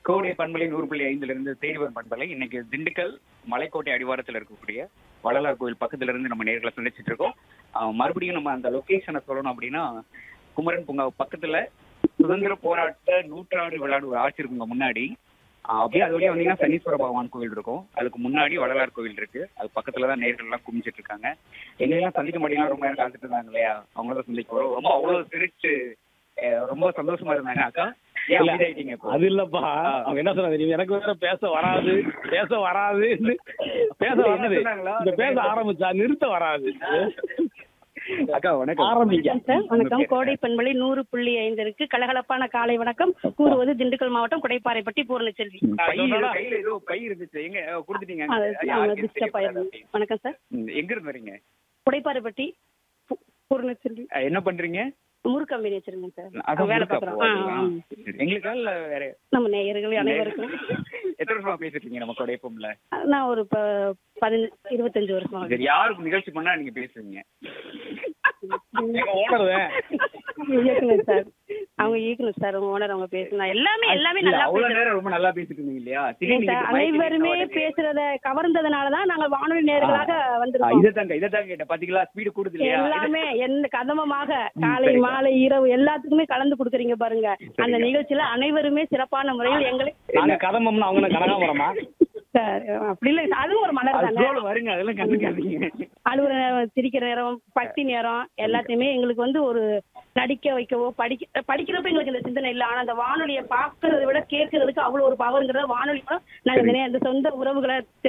கோடை பண்பலை நூறு புள்ளி ஐந்துல இருந்து தேடிவர் பண்பலை இன்னைக்கு திண்டுக்கல் மலைக்கோட்டை அடிவாரத்தில் இருக்கக்கூடிய வள்ளலார் கோவில் பக்கத்துல இருந்து நம்ம நேர்களை சந்திச்சிட்டு இருக்கோம் ஆஹ் மறுபடியும் நம்ம அந்த லொகேஷனை சொல்லணும் அப்படின்னா குமரன் பூங்கா பக்கத்துல சுதந்திர போராட்ட நூற்றாண்டு விளையாடு ஒரு ஆட்சி இருக்குங்க முன்னாடி ஆஹ் அப்படியே அது வழியா வந்தீங்கன்னா சனீஸ்வர பகவான் கோவில் இருக்கும் அதுக்கு முன்னாடி வள்ளலார் கோவில் இருக்கு அது பக்கத்துல தான் நேர்கள் எல்லாம் குமிச்சிட்டு இருக்காங்க எங்கெல்லாம் சந்திக்க முடியலாம் ரொம்ப நேரம் காத்துட்டு இருந்தாங்க இல்லையா அவங்கள சந்திக்க வரும் ரொம்ப அவ்வளவு சிரிச்சு அஹ் ரொம்ப சந்தோஷமா இருந்தாங்க அக்கா ஏன் இல்ல. அமைதியாயிட்டீங்க இப்போ? அது இல்லப்பா அவங்க என்ன சொன்னாங்க தெரியுமா? எனக்கு வேற பேச வராது பேச வராது பேச என்ன வராது சொன்னாங்களா? இந்த பேச ஆரம்பிச்சா நிறுத்த வராது அக்கா வணக்கம் ஆரம்பிங்க வணக்கம் சார் வணக்கம் கோடை பண்பலை நூறு புள்ளி ஐந்து இருக்கு கலகலப்பான காலை வணக்கம் கூறுவது திண்டுக்கல் மாவட்டம் குடைப்பாறைப்பட்டி பூர்ணச்செல்வி பை இரு- கையில ஏதோ பை இருந்துச்சு எங்க அஹ் கொடுத்துட்டீங்க அது அங்க. அவங்க யாருக்கு டிஸ்டர்ப் ஆயிருந்து தெரியக்கூடாது. வணக்கம் சார் ம், எங்க இருந்து வரீங்க குடைப்பாறைப்பட்டி பூ- பூர்ணச்செல்வி அஹ் என்ன பண்றீங்க முறு கம்பெனி வச்சிருக்கேன் சார் அது வேலை இருக்கா பார்க்குறோம் அப்போ ஆ அதெல்லாம்? ஆ. சரி. எங்களுக்கா இல்ல வேற நம்ம நேயர்கள் அனைவருக்கும் எத்தனை வருஷமா பேசிட்டு இருக்கீங்க நம்ம கொடைப்பம்ல நான் ஒரு ப- பதினஞ்சு இருபத்தஞ்சு வருஷம் ஆகுது. சரி யாருக்கு நிகழ்ச்சி பண்ணா நீங்க பேசுவீங்க எங்க ஓனர் இயக்குனர் சார் அவங்க இயக்குனர் சார் அவங்க ஓனர் அவங்க பேசுனா எல்லாமே எல்லாமே இல்ல, நல்லா அவ்வளவு பேசுறாங்க. நேரம் ரொம்ப நல்லா பேசிட்டு இருந்தீங்க இல்லையா ஏன் திடீர்னு சார், நீங்க mic அனைவருமே நீட்ட உடனே- பேசுறத கவர்ந்ததுனாலதான் நாங்க வானொலி நேர்களாக ஆ, வந்திருக்கோம் இதைத்தாங்க இதைத்தாங்க கேட்டேன் பாத்தீங்களா ஸ்பீடு கூடுது இல்லையா எல்லாமே எந்த கதமமாக காலை சரிங்க. மாலை இரவு எல்லாத்துக்குமே கலந்து கொடுக்குறீங்க பாருங்க அந்த சரிங்க. நிகழ்ச்சியில அனைவருமே சிறப்பான முறையில் எங்களை நாங்க கதம்பம்னா அவங்க என்ன கனகாமரமா சார், அப்படி இல்லை அதுவும் ஒரு மலர் அது தானே flow ல வருங்க அதெல்லாம் கண்டுக்காதீங்க அழுகுற நேரம் சிரிக்கிற நேரம் பக்தி நேரம் எல்லாத்தையுமே எங்களுக்கு வந்து ஒரு நடிக்க வைக்கவோ படிக்க படிக்கிறப்ப எங்களுக்கு இந்த சிந்தனை இல்லை ஆனா அந்த வானொலியை பார்க்கறதை விட கேட்கறதுக்கு அவ்வளவு ஒரு பவர்ங்கிறத வானொலி மூலம் நாங்க இந்த நே- இந்த சொந்த உறவுகளை